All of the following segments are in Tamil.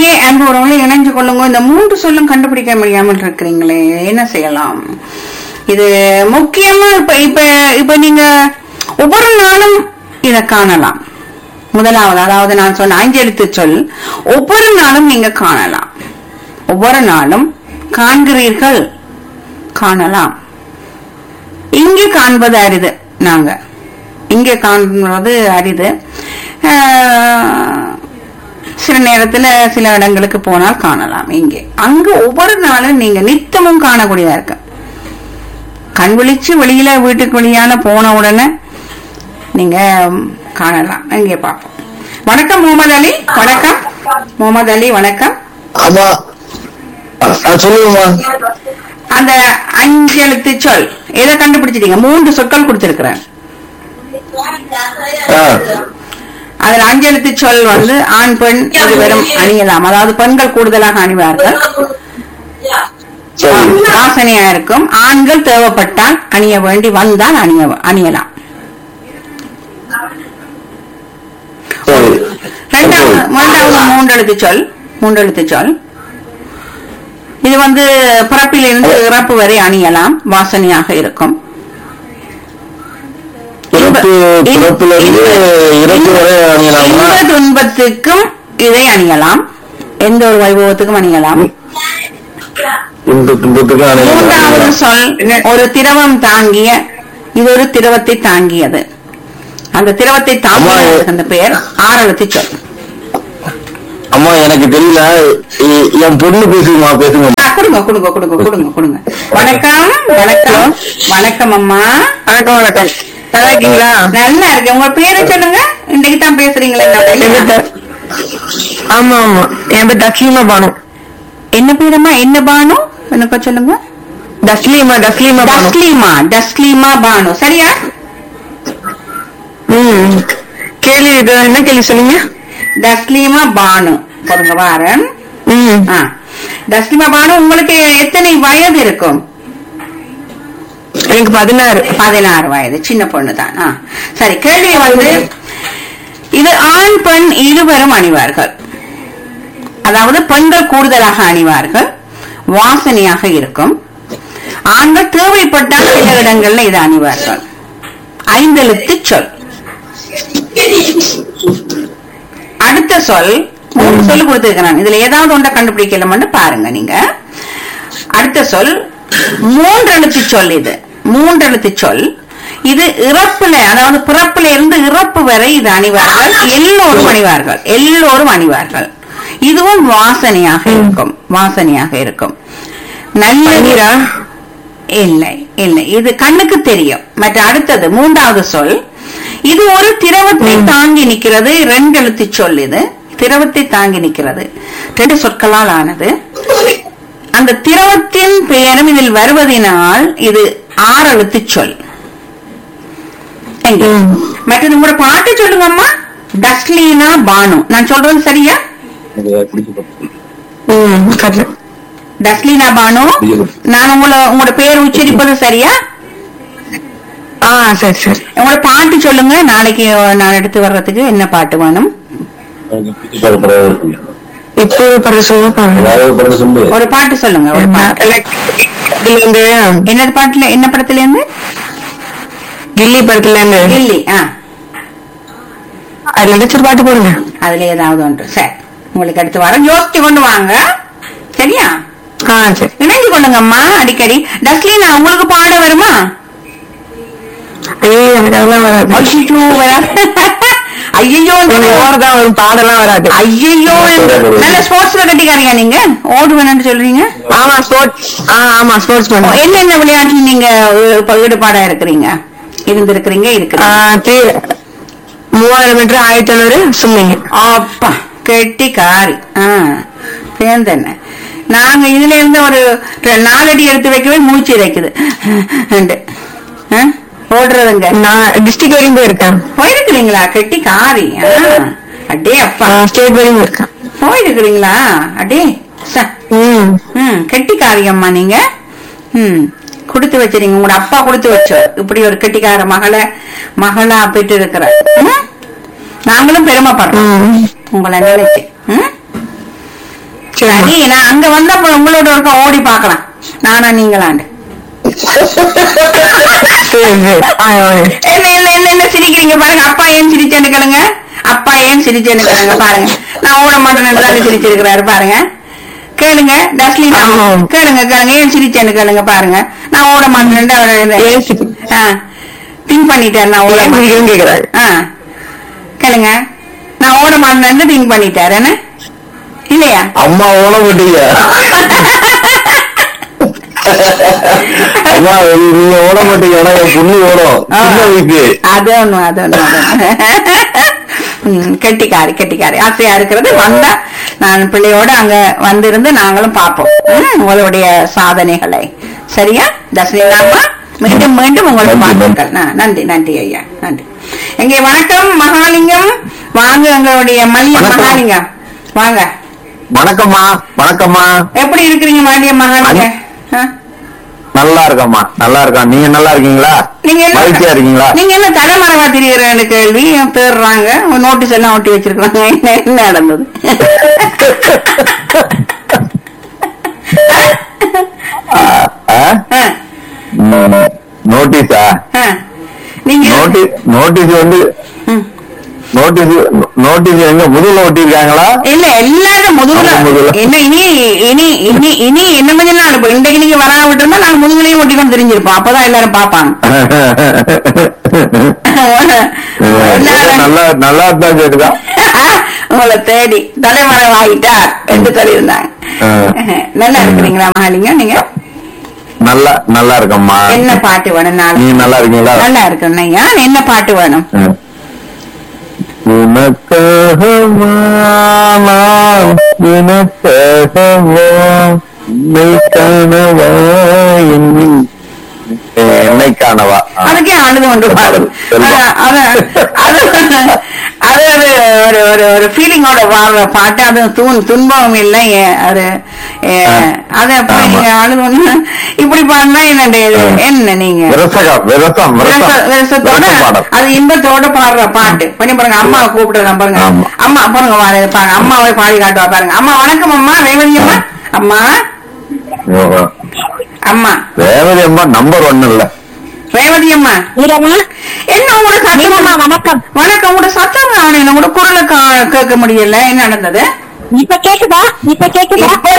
எங்கே அன்புறவங்களை இணைஞ்சு கொள்ளுங்க இந்த மூன்று சொல்லும் கண்டுபிடிக்க முடியாமல் இருக்கிறீங்களே என்ன செய்யலாம் இது முக்கியமா இப்ப இப்ப இப்ப நீங்க ஒவ்வொரு நாளும் இத காணலாம் முதலாவது அதாவது நான் சொன்ன அஞ்சு எழுத்து சொல் ஒவ்வொரு நாளும் நீங்க காணலாம் ஒவ்வொரு நாளும் காண்கிறீர்கள் காணலாம் இங்கே காண்பது அரிது நாங்க இங்கே காண்பது அரிது ஆஹ், சில நேரத்துல சில இடங்களுக்கு போனால் காணலாம் இங்கே அங்க ஒவ்வொரு நாளும் நீங்க நித்தமும் காணக்கூடியதா இருக்கு கண் விழிச்சு வெளியில வீட்டுக்கு வெளியால போன உடனே நீங்க ம், காணலாம் இங்கே பார்ப்போம் வணக்கம் முகமது அலி வணக்கம் முகமது அலி வணக்கம் ஆமா ஆ, சொல்லுங்கம்மா அந்த அஞ்சு எழுத்து சொல் எதை கண்டுபிடிச்சிட்டீங்க மூன்று சொற்கள் கொடுத்திருக்கிறேன் ஆ, அதுல அஞ்சு எழுத்து சொல் வந்து ஆண் பெண் இருவரும் அணியலாம் அதாவது பெண்கள் கூடுதலாக அணிவார்கள் சரி வாசனையா இருக்கும் ஆண்கள் தேவைப்பட்டால் அணிய வேண்டி வந்தால் அணிய அணியலாம் சரி இரண்டாவது மூன்றாவது மூன்றெழுத்து சொல் மூன்றெழுத்து சொல் இது வந்து பிறப்பிலிருந்து இறப்பு வரை அணியலாம் வாசனையாக இருக்கும் பிறப்பு பிறப்புல இருந்து இறப்பு வரை அணியலாமா இன்ப துன்பத்துக்கும் இதை அணியலாம் எந்த ஒரு வைபவத்துக்கும் அணியலாம் இந்த துன்பத்துக்கு மூன்றாவது அணியலாம் சொல் ஒரு திரவம் தாங்கிய இது ஒரு திரவத்தை தாங்கியது அந்த திரவத்தை தாங்கியதுக்கு அந்த பெயர் ஆறெழுத்து சொல் அம்மா எனக்கு தெரியல எ- என் பொண்ணு பேசுங்கம்மா பேசுங்க ஆ, கொடுங்க கொடுங்க கொடுங்க கொடுங்க கொடுங்க வணக்கம் வணக்கம் வணக்கம் அம்மா வணக்கம் வணக்கம் நல்லா இருக்கீங்களா நல்லா இருக்கு உங்க பேரை சொல்லுங்க இன்னைக்கு தான் பேசுறீங்களா எங்க த- ஆமா ஆமா என் பேர் தஸ்லீமா பானு என்ன பேரம்மா என்ன பானு எனக்கு சொல்லுங்க தஸ்லீமா தஸ்லீமா பானு டஸ்லீமா டஸ்லீமா பானு சரியா ம் கேள்வி இது என்ன கேள்வி சொன்னீங்க டஸ்லீமா பானு பாருங்க வாரன் ம் ஆ. டஸ்லீமா பானு உங்களுக்கு எத்தனை வயது இருக்கும் எனக்கு பதினாறு பதினாறு வயது சின்ன பொண்ணு தான் சரி கேள்வி வந்து இது ஆண் பெண் இருவரும் அணிவார்கள் அதாவது பெண்கள் கூடுதலாக அணிவார்கள் வாசனையாக இருக்கும் ஆண்கள் தேவைப்பட்டால் சில இடங்கள்ல இதை அணிவார்கள் ஐந்தெழுத்து சொல் அடுத்த சொல் மூணு சொல் கொடுத்திருக்கிறான் இதுல ஏதாவது ஒன்றை கண்டுபிடிக்கலாம்னு பாருங்க நீங்க அடுத்த சொல் மூன்றெழுத்து சொல் இது மூன்றெழுத்து சொல் இது இறப்புல அதாவது பிறப்புல இருந்து இறப்பு வரை இது அணிவார்கள் எல்லோரும் அணிவார்கள் எல்லோரும் அணிவார்கள் இதுவும் வாசனையாக இருக்கும் வாசனையாக இருக்கும் நல்ல பன்னீரா இல்லை இல்லை இது கண்ணுக்கு தெரியும் மற்ற அடுத்தது மூன்றாவது சொல் இது ஒரு திரவத்தை தாங்கி நிற்கிறது ரெண்டு எழுத்து சொல் இது திரவத்தை தாங்கி நிற்கிறது ரெண்டு சொற்களால் ஆனது அந்த திரவத்தின் பெயரும் இதில் வருவதனால் இது ஆறு எழுத்து சொல் எங்க? ம். மற்றது உங்களோட பாட்டு சொல்லுங்கம்மா டஸ்லீனா பானு நான் சொல்றது சரியா ம் கரெக்ட் டஸ்லீனா பானு நான் உங்களை உங்களோட பேர் உச்சரிப்பது சரியா ஆ சரி சரி உங்களோட பாட்டு சொல்லுங்க நாளைக்கு நான் எடுத்து வர்றதுக்கு என்ன பாட்டு வேணும் இப்போ படுற சொல்ல பாருங்க ஒரு பாட்டு சொல்லுங்க ஒரு பாட்டு எனக்கு இதுல இருந்து என்னது பாட்டுல என்ன படத்துல இருந்து கில்லி படத்துல இருந்து இல்லி ஆ அதுல ஏதாச்சும் ஒரு பாட்டு போடுங்க அதுல ஏதாவது ஒன்று சரி உங்களுக்கு எடுத்து வரேன் யோசிச்சு கொண்டு வாங்க சரியா ஆ சரி இணைஞ்சு கொள்ளுங்கம்மா அடிக்கடி டஸ்லினா உங்களுக்கு பாட வருமா ஐயோ எனக்கு அதெல்லாம் வராது ஐயோ ஐயோ எனக்கு ஓரதான் வரும் பாடலாம் வராது ஐயோ நல்ல ஸ்போர்ட்ஸ்ல கட்டிக்காரியா நீங்க ஓடுவேன்னு சொல்றீங்க ஆமா ஸ்போர்ட்ஸ் ஆ ஆமா ஸ்போர்ட்ஸ் ஓ, பண்ணுவேன் என்னென்ன விளையாட்டுல நீங்க இப்ப ஈடுபாடா இருக்கிறீங்க இருந்திருக்கிறீங்க இருக்கிறீங்க மூவாயிரம் மீட்டர் ஆயிரத்தி ஐநூறு ஸ்விம்மிங் அப்பா கெட்டி காரி ஆ சேர்ந்தென்ன நாங்க இதுல இருந்து ஒரு ரெ- நாலடி எடுத்து வைக்கவே மூச்சு இறைக்குது ஆ? ஓடுறதுங்க நான் டிஸ்ட்ரிக்ட் வரையும் போயிருக்கேன் போயிருக்கிறீங்களா கெட்டி காரி ஆ. அடே அப்பா ஸ்டேட் வரையும் போயிருக்கேன் போயிருக்கிறீங்களா அடே ச. ம் ம் கெட்டிக்காரி அம்மா நீங்க ம் கொடுத்து வச்சிருங்க உங்களோட அப்பா கொடுத்து வச்சோர் இப்படி ஒரு கெட்டிக்கார மகளை மகளா பெற்று இருக்கிற நாங்களும் பெருமைப்படுறோம் ம் உங்களை நினைச்சு ம்? நான் அங்க வந்தப்ப உங்களோட இருக்க ஓடி பார்க்கலாம் நானா நீங்களாண்டு சரி சரி ஆ, ஆ. என்ன என்ன என்ன என்ன சிரிக்கிறீங்க பாருங்க அப்பா ஏன் சிரிச்சேன்னு கேளுங்க அப்பா ஏன் சிரிச்சேன்னு கேளுங்க பாருங்க நான் ஓட மாட்டேன்னு தானே சிரிச்சிருக்கிறாரு பாருங்க கேளுங்க டஸ்லின் ஆமா. கேளுங்க கேளுங்க ஏன் சிரிச்சேன்னு கேளுங்க பாருங்க நான் ஓட மாட்டேன்னு ஏன் சிரி- திங்க் பண்ணிட்டேன் நான் ஓட ஏன் மாட்டேன். சிரிக்கிறேன்னு கேக்குறாரு. ஆ கேளுங்க நான் ஓட மாட்டேன்னு திங்க் பண்ணிட்டாரு என்ன இல்லையா அம்மா ஓட மாட்டீங்க அம்மா நீங்க ஓட மாட்டீங்க ஆனா என் பொண்ணு ஓடும் ஆ. சின்ன வயசு அது ஒண்ணு அது ஒண்ணு அது ஒண்ணு. ம், கெட்டிக்காரி கெட்டிக்காரி ஆசையா இருக்கிறது வந்தா நான் பிள்ளையோட அங்க வந்திருந்து நாங்களும் பார்ப்போம் ம், உங்களுடைய சாதனைகளை சரியா தசனிலாமா மீண்டும் மீண்டும் உங்களுக்கு நன்றி, வாழ்த்துக்கள் ஆ, நன்றி நன்றி ஐயா நன்றி எங்கே வணக்கம் மகாலிங்கம் வாங்க எங்களுடைய மல்லிய வணக்கம். மகாலிங்கம் வாங்க வணக்கம்மா வணக்கம்மா எப்படி இருக்கிறீங்க மல்லிய மகாலிங்கம் ஆ? நல்லா இருக்கம்மா நல்லா இருக்கோம் நீங்க நல்லா இருக்கீங்களா நீங்க மகிழ்ச்சியா என்ன இருக்கீங்களா நீங்க என்ன தலைமறைவா திரியுறேன்னு கேள்வி தேடுறாங்க நோட்டீஸ் எல்லாம் ஒட்டி வச்சிருக்காங்க என்ன என்ன நடந்தது ஆ? ஆ, ம், நோட்டீஸா ஆ. நீங்க நோட்டீஸ் நோட்டீஸ் வந்து ம். நோட்டீஸ் நோட்டீஸ் எங்க முதுகுல ஒட்டியிருக்காங்களா இல்ல எல்லாரும் முதுகுல ஆமா, முதுகுல. என்ன இனி இனி இனி இனி என்ன கொஞ்ச நாள் இப்ப இன்றைக்கு நீங்க வரா விட்டுருந்தா நாங்க முதுகுலையும் ஒட்டி கொண்டு தெரிஞ்சிருப்போம் அப்பதான் எல்லாரும் பாப்பாங்க எல்லாரும் நல்லா நல்லா தான் கேக்குதா உங்களை தேடி தலைமறைவாயிட்டார் என்று சொல்லியிருந்தாங்க ஆ. நல்லா இருக்கிறீங்களா மகாலிங்க நீங்க நல்லா நல்லா இருக்கம்மா என்ன பாட்டு வேணும் நாளைக்கு நீங்க நல்லா இருக்கீங்களா நல்லா இருக்கணும் ஐயா என்ன பாட்டு வேணும் ம். உனக்காகவா நான் உனக்காகவா உன்னை காணவா என்னை என்னை காணவா ஆ. அதுக்கே அழுது கொண்டு பாடு செல்வம். அது அது அது ஒரு ஒரு ஒரு ஒரு ஃபீலிங்கோட பாடுற பாட்டு அது துன் துன்பம் இல்லை ஏ- அது ஏ, ஆ. அது அப்ப ஆமா. நீங்க அழுது கொண்டு இப்படி பாடினா என்னண்டு இது? என்ன நீங்க விரசகம் விரசம் விரசம் விரச- விரசத்தோட விரச பாடல் அது இன்பத்தோட பாடுற பாட்டு பண்ணி பாருங்க அம்மாவை கூப்பிடுறேன் பாருங்க ஆமா. அம்மா பாருங்க வாரு, பாருங்க அம்மாவை பாடி காட்டுவா பாருங்க அம்மா வணக்கம் அம்மா ரேவதி அம்மா அம்மா ஓஹோ. அம்மா ரேவதி அம்மா நம்பர் ஒன்னு இல்ல ரேவதி அம்மா வீரம்மா என்ன உங்களோட வீரம்மா சத்தம் வணக்கம் வணக்கம் உங்களோட சத்தம் காணும் உங்களோட குரலை கா- கேட்க முடியல என்ன நடந்தது இப்ப கேக்குதா இப்ப கேக்குதா இப்ப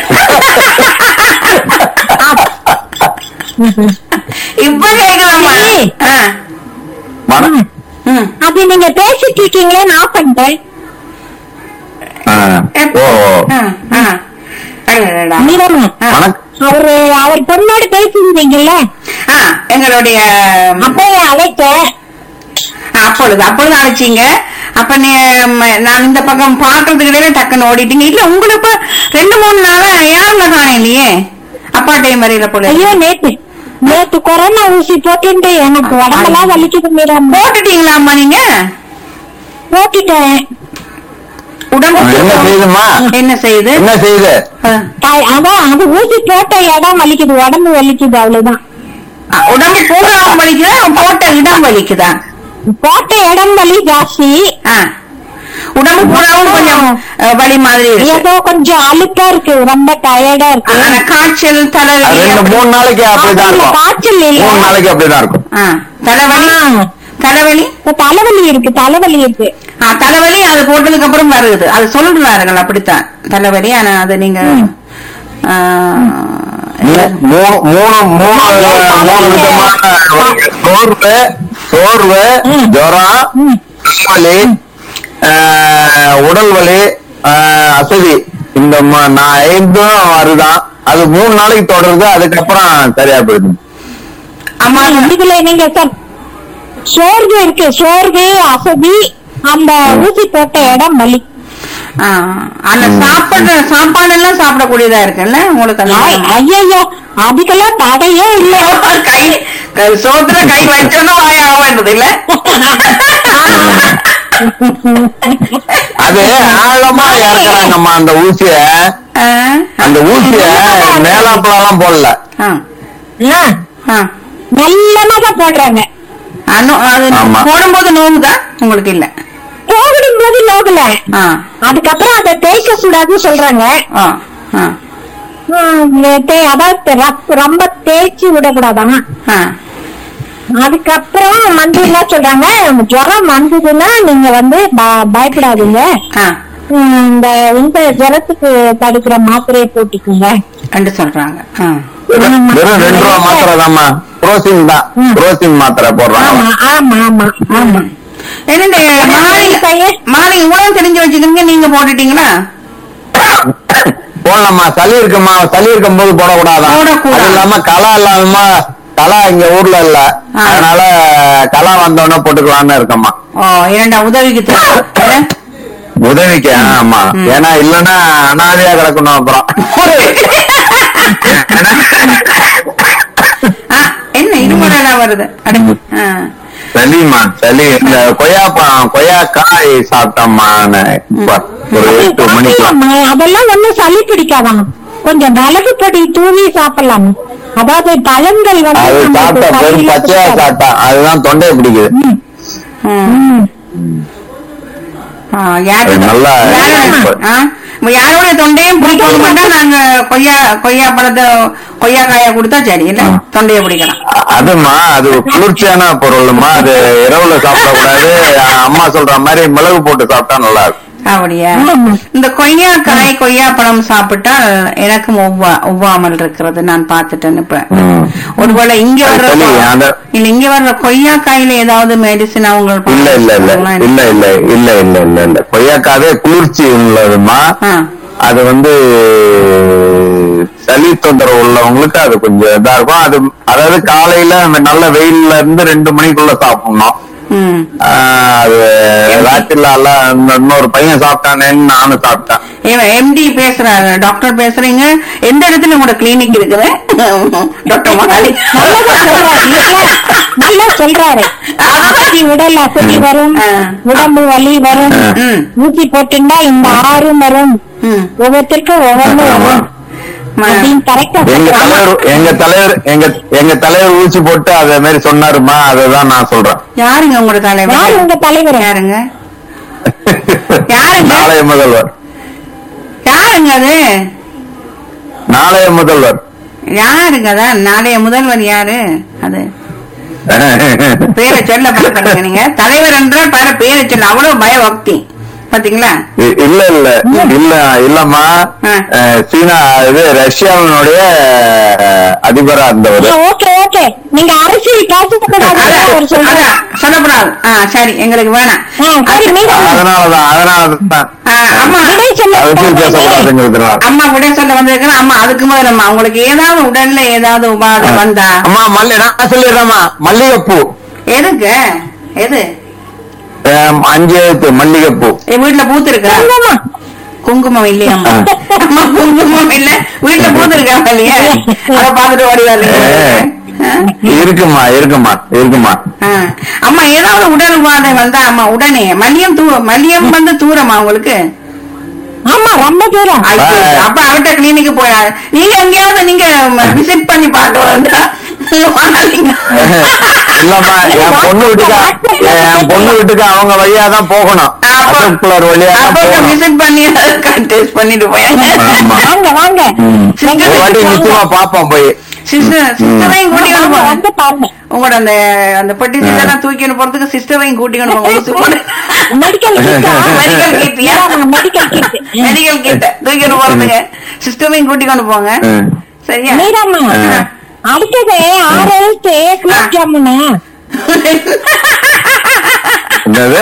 இப்ப கேட்கலாமா சரி. ஆ, வண- ம். அது நீங்க பேசிட்டு இருக்கீங்களேன்னு ஆஃப் பண்ணிட்டேன் ஆ. ஓ ஓ. ஆ, ஆ. அடடடா. வீரம்மா ஆ. வணக்கம் அவரு அவர் பொண்ணோட பேசியிருந்தீங்கல்ல ஆ, எங்களுடைய அப்பயே அழைச்சேன் அப்பொழுது அப்பொழுது அழைச்சீங்க அப்ப நீ ம- நான் இந்த பக்கம் பாக்குறதுக்கு இடையில டக்குன்னு ஓடிட்டீங்க இல்ல உங்களுக்கு இப்ப ரெண்டு மூணு நாளா யாருல காணும் இல்லையே அப்பாட்டையும் வரையில போல ஐயோ நேத்து நேத்து கொரோனா ஊசி போட்டுட்டு எனக்கு உடம்பெல்லாம் வலிக்குது மீரம் போட்டுட்டீங்களா அம்மா நீங்க போட்டுட்டேன் உடம்பு என்ன செய்யுதுமா என்ன செய்யுது என்ன செய்யுது ஆ. தாய்- அதான் அது ஊசி போட்ட இடம் வலிக்குது உடம்பு வலிக்குது அவ்வளவுதான் ஆ, உடம்பு பூராவும் வலிக்குதா போட்ட இடம் வலிக்குதா போட்ட இடம் வலி ஜாஸ்தி ஆ. உடம்பு பூராவும் கொஞ்சம் அஹ், வலி மாதிரி இருக்கு ஏதோ கொஞ்சம் அழுக்கா இருக்கு ரொம்ப டயர்டா இருக்கு ஆனா காய்ச்சல் அது தலைவலி ரெண்டு மூணு நாளைக்கு அப்படிதான் இல்ல, இருக்கும் காய்ச்சல் இல்ல மூணு நாளைக்கு அப்படிதான் இருக்கும் ஆ, தலைவலி ஆ. தலைவலி இப்ப தலைவலி இருக்கு தலைவலி இருக்கு ஆ, தலைவலி அது போட்டதுக்கு அப்புறம் வருது அது சொல்றார்கள் அப்படித்தான் தலைவலி ஆனா அது நீங்க ஆ, மூ- மூணு மூணு மூணு மூணு விதமான சோர்வு சோர்வு ஜுரம் வலி உடல் வலி ஆஹ், அசதி இந்த ம- நான் ஐந்தும் வருதான் அது மூணு நாளைக்கு தொடருது அதுக்கப்புறம் சரியா போயிடுது அம்மா இதுல நீங்க சார் சோர்வு இருக்கு சோர்வு அசதி அந்த ஊசி போட்ட இடம் வலி ஆ, அந்த சாப்பாடு சாப்பாடு எல்லாம் சாப்பிடக்கூடியதா இருக்குல்ல உங்களுக்கு அந்த ஐயோ அதுக்கெல்லாம் தடையே இல்ல கை கை- சோத்துல கை வச்சோன்னா வாய ஆவேண்டது இல்ல அது ஆழமா இறக்குறாங்கம்மா அந்த ஊசிய ஆ, அந்த ஊசிய மேலாப்பெல்லாம் போடல ஆ, ஆ, ஆ. நல்லமா தான் போடுறாங்க அனு- அது ஆமா. போடும்போது நோவுதா உங்களுக்கு இல்ல போடும் போது நோகல ஆ, அதுக்கப்புறம் அதை தேய்க்க கூடாதுன்னு சொல்றாங்க ஆ. ஆ, ஹம், தே- அதாவது ரப்- ரொம்ப தேய்ச்சி விடக்கூடாதான் ஆ. அதுக்கப்புறம் வந்து என்ன சொல்றாங்க ஜுரம் வந்ததுன்னா நீங்க வந்து ப- பயப்படாதீங்க ஆ, ஹம், இந்த இந்த ஜுரத்துக்கு தடுக்கிற மாத்திரையை போட்டுக்குங்க என்று சொல்றாங்க ஆ. வெறும் வெறும் ரெண்டு ரூபா மாத்திரை தான்மா புரோசின் தான் ம். புரோசின் மாத்திரை போடுறாங்க ஆமா ஆமா ஆமா ஆமா என்னண்டு மாலை கையை- மாலை இவ்வளவு தெரிஞ்சு வச்சுக்கிறீங்க நீங்க போட்டுட்டீங்களா போடலாமா சளி இருக்குமா சளி இருக்கும் போது போடக்கூடாதான் போடக்கூடாது. அது இல்லாம களா இல்லாம களா இங்க ஊர்ல இல்ல ஆ. அதனால களா வந்தோடனே போட்டுக்கலாம்னு இருக்கம்மா ஓ இரண்டா உதவிக்கு தேவை. உதவிக்கு ஆ, ஆமா ம். ஏன்னா இல்லன்னா அனாதையா கிடக்கணும் அப்புறம் ஆ, என்ன இருமலாம் வருது அட ஆ. சளிமா சளி இந்த கொய்யாப்பழம் கொய்யாக்காய் சாப்பிட்டோம்மா இப்ப ஒரு எட்டு மணிக்கு அம்மா, அதெல்லாம் ஒண்ணும் சளி பிடிக்காதாம் கொஞ்சம் மிளகு பொடி தூவி சாப்பிடலாம் அதாவது பழங்கள் வந்து அது நமக்கு சாப்பிட்டா வெறும் சளியில பச்சையா பிடிக்காது. சாப்பிட்டா அதுதான் தொண்டையை பிடிக்குது ம். ம். ஆ, யாரு- அது நல்லா யாரு- ஆ, இப்ப யாரோட தொண்டையும் பிடிக்கணும் மாட்டா நாங்க கொய்யா கொய்யா பழத்தை கொய்யா காயா கொடுத்தா சரி இல்ல ஆ. தொண்டையை பிடிக்கலாம் அ- அதுமா அது குளிர்ச்சியான பொருள்மா அது இரவுல சாப்பிடக்கூடாது அம்மா சொல்ற மாதிரி மிளகு போட்டு சாப்பிட்டா நல்லா இருக்கும் அப்படியா ஆமா. இந்த கொய்யா காய் கொய்யா பழம் சாப்பிட்டா எனக்கும் ஒவ்வா ஒவ்வாமல் இருக்கிறது நான் பார்த்துட்டேன் இப்ப ம். ஒருவேளை இங்க வர்ற சரி, அந்த- இல்ல இங்க வர்ற கொய்யா காயில ஏதாவது மெடிசின் அவங்க இல்ல இல்ல இல்ல இல்ல இல்ல இல்ல இல்ல இல்ல இல்ல கொய்யாக்காவே குளிர்ச்சி உள்ளதுமா ஆ. அது வந்து சளி தொந்தரவு உள்ளவங்களுக்கு அது கொஞ்சம் இதா இருக்கும் அது அதாவது காலையில அந்த நல்ல வெயில்ல இருந்து ரெண்டு மணிக்குள்ள சாப்பிடணும் ம். ஆஹ் அது ராத்திரில எல்லாம் இந்த இன்னொரு பையன் சாப்பிட்டானேன்னு நானும் சாப்பிட்டேன் இவன் எம்டி பேசுறாரு டாக்டர் பேசுறீங்க எந்த இடத்துல உங்களோட கிளினிக் இருக்குது டாக்டர் மகாலி நல்லதா சொல்றாரு இல்லையா? நல்லா சொல்றாரு அசதி உடல் அசதி வரும் ஆ. உடம்பு வலி வரும் ம். ஊசி போட்டுண்டா இந்த ஆறும் வரும் ம். ஒவ்வொருத்தருக்கும் ஒவ்வொன்று வரும் ம- அப்படின்னு கரெக்டா எங்க தலைவர் எங்க தலைவர் எங்க எங்க தலைவர் ஊசி போட்டு அதே மாதிரி சொன்னாருமா அதுதான் நான் சொல்றேன் யாருங்க உங்களோட யார் தலைவர் உங்க தலைவர் யாருங்க யாருங்க? நாளைய முதல்வர் யாருங்க அது நாளைய முதல்வர் யாருங்க அதான் நாளைய முதல்வர் யாரு அது பேரை சொல்ல பார்க்கறீங்க நீங்க தலைவர் என்றால் பாரு பேரை சொல்ல அவ்வளவு பயபக்தி பாத்தீங்களா இ- இல்ல இல்ல இல்ல இல்லம்மா ஆ. அஹ், சீனா இது ரஷ்யாவினுடைய அஹ், அதிபரா இருந்தவர் ஓகே ஓகே நீங்க அரசியல் பேசக்கூடாது அதான், அவர் சொல்றாரு அதான், சொல்லக்கூடாது ஆ சரி எங்களுக்கு வேணாம் ஆ, சரி மீண்டும் அதனாலதான் அதனாலதான் ஆ, அம்மா விடை சொல்ல அரசியல் பேசக்கூடாதுங்கிறதுனால அம்மா கூட சொல்ல வந்திருக்கிறேன் அம்மா அதுக்கு முதல்ல உங்களுக்கு ஏதாவது உடல்ல ஏதாவது உபாதை வந்தா அம்மா மல்லி நான் சொல்லிடுறேம்மா மல்லிகைப்பூ எதுக்கு எது அஹ், அஞ்சு எழுத்து மல்லிகைப்பூ என் வீட்டுல பூத்து இருக்கா சொல்லுமா? குங்குமம் இல்லையா அம்மா அம்மா குங்குமம் இல்ல வீட்டுல பூத்து இருக்கா இல்லையா அதை பார்த்துட்டு ஓடி வரலையா இருக்குமா இருக்குமா இருக்குமா ஆ. அம்மா ஏதாவது உடல் உபாதை வந்தா அம்மா உடனே மல்லியம் தூ மல்லியம் வந்து தூரமா உங்களுக்கு ஆமா ரொம்ப தூரம் ஐயோ, ஆ. அப்ப அவர்கிட்ட கிளினிக்கு போயா நீங்க எங்கேயாவது நீங்க விசிட் பண்ணி பார்க்க வந்தா வாங்க. இல்லம்மா என் பொண்ணு வீட்டுக்கு என் பொண்ணு வீட்டுக்கு அவங்க வழியா தான் போகணும் அப்ப- அசோக்குலர் வழியா தான் அப்ப போகணும் விசிட் பண்ணி டெஸ்ட் பண்ணிட்டு போய் ஆமா. வாங்க வாங்க ம். எங்க ஒரு வாட்டி வீட்டுக்கு நிச்சயமா வாங்க. பாப்போம் போய் சிஸ்டர் சிஸ்டரையும் கூட்டிக்கொண்டு வாங்க, போங்க வந்து பாருங்க உங்களோட அந்த அந்த பெட்டி சீட்டெல்லாம் தூக்கிட்டு போறதுக்கு சிஸ்டரையும் கூட்டிக்கொண்டு போங்க ஊசி போட்டு மெடிக்கல் Medical kit யா? மெடிக்கல் கிட் மெடிக்கல் கிட்ட தூக்கிட்டு போறதுக்கு சிஸ்டரையும் கூட்டிக்கொண்டு போங்க ம். சரியா மீராமா ஆ. அடுத்தது ஆறு எழுத்து குலாப் ஜாமுனு என்னது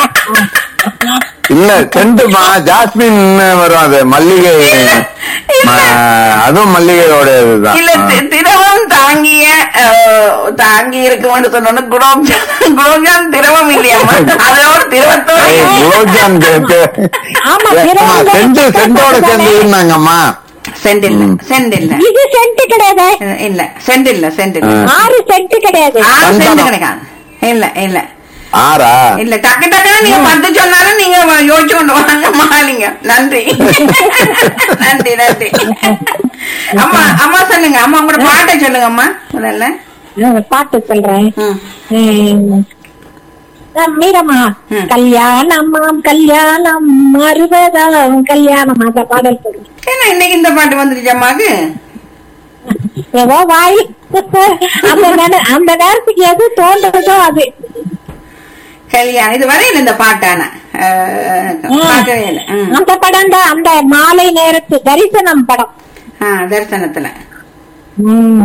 இல்ல செண்டுமா ஜாஸ்மின் வரும் அது மல்லிகை ம- அதுவும் மல்லிகையோட இதுதான் இல்ல தி- திரவம் தாங்கிய அஹ், தாங்கி இருக்கும்னு சொன்னோன்னு குலோப் ஜாம் குலோப் ஜாம் திரவம் இல்லையாமா அதோட திரவத்தோட ஏய், குலோப்ஜாம் கேக்கு ஆமா, ஏ, திரவம் அம்மா, செண்டு செண்டோட சேர்ந்து இருந்தாங்கம்மா சென்ட் இல்ல சென்ட் இல்ல இது சென்ட் கிடையாது அஹ், இல்ல சென்ட் இல்ல சென்ட் இல்ல ஆ. ஆறு சென்ட் கிடையாது ஆறு சென்ட் சந்தனம். கிடைக்காது இல்ல இல்ல ஆறா இல்ல டக்கு டக்குன்னு நீங்க பத்து சொன்னாலும் நீங்க யோசிச்சு கொண்டு வாங்க மாலிங்க நன்றி நன்றி நன்றி அம்மா அம்மா சொல்லுங்க அம்மா உங்களோட பாட்டை சொல்லுங்க அம்மா முதல்ல நான் பாட்டு சொல்றேன் ம். உம், அஹ் மீரம்மா ம். கல்யாணமாம் கல்யாணம் அறுபதாம் கல்யாணம் அந்த பாடல் போடுங்க என்ன இன்னைக்கு இந்த பாட்டு வந்துருச்சு அம்மாக்கு ஏதோ வாய் அந்த நேர- அந்த நேரத்துக்கு எது தோன்றதோ அது கல்யாணம் இது வரையில இந்த பாட்டான பார்க்கவே இல்லை ம். அந்த படம் தான் அந்த மாலை நேரத்து தரிசனம் படம் ஆ, தரிசனத்துல ம்.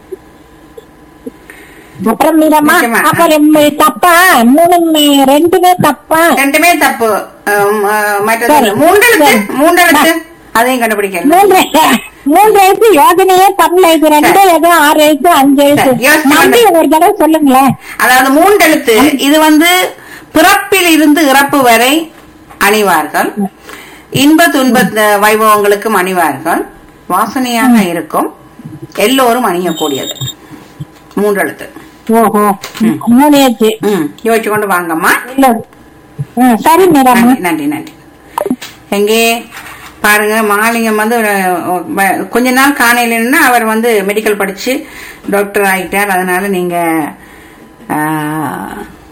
அப்புறம் மீரம்மா நிச்சயமா. அப்புறம் தப்பா மூணு ரெண்டுமே தப்பா ரெண்டுமே தப்பு அம், ஆ, மற்றது சரி. மூன்றெழுத்து சரி. மூன்றெழுத்து அதையும் கண்டுபிடிக்கல மூன்று மூன்று எழுத்து யோஜனையே தமிழ்ல இது ரெண்டு ஏதோ ஆறு எழுத்து அஞ்சு எழுத்து சரி, யோசிச்சு நம்பி கொண்டு- ஒரு தடவை சொல்லுங்களேன் அதாவது மூன்றெழுத்து இது வந்து பிறப்பில் இருந்து இறப்பு வரை அணிவார்கள் இன்ப துன்ப அஹ், வைபவங்களுக்கும் அணிவார்கள் வாசனையாக இருக்கும் எல்லோரும் அணியக்கூடியது மூன்றெழுத்து ஓஹோ மூணு எழுத்து ம் யோசிச்சு கொண்டு வாங்கம்மா இல்ல ம், சரி மீரம்மா நன்றி நன்றி நன்றி எங்கே பாருங்க மகாலிங்கம் வந்து ஒரு வ- கொஞ்ச நாள் காணையிலன்னா அவர் வந்து மெடிக்கல் படிச்சு டாக்டர் ஆயிட்டார் அதனால நீங்க ஆ,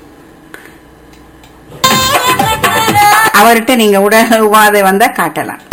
அவர்கிட்ட நீங்க உடல் உபாதை வந்தா காட்டலாம்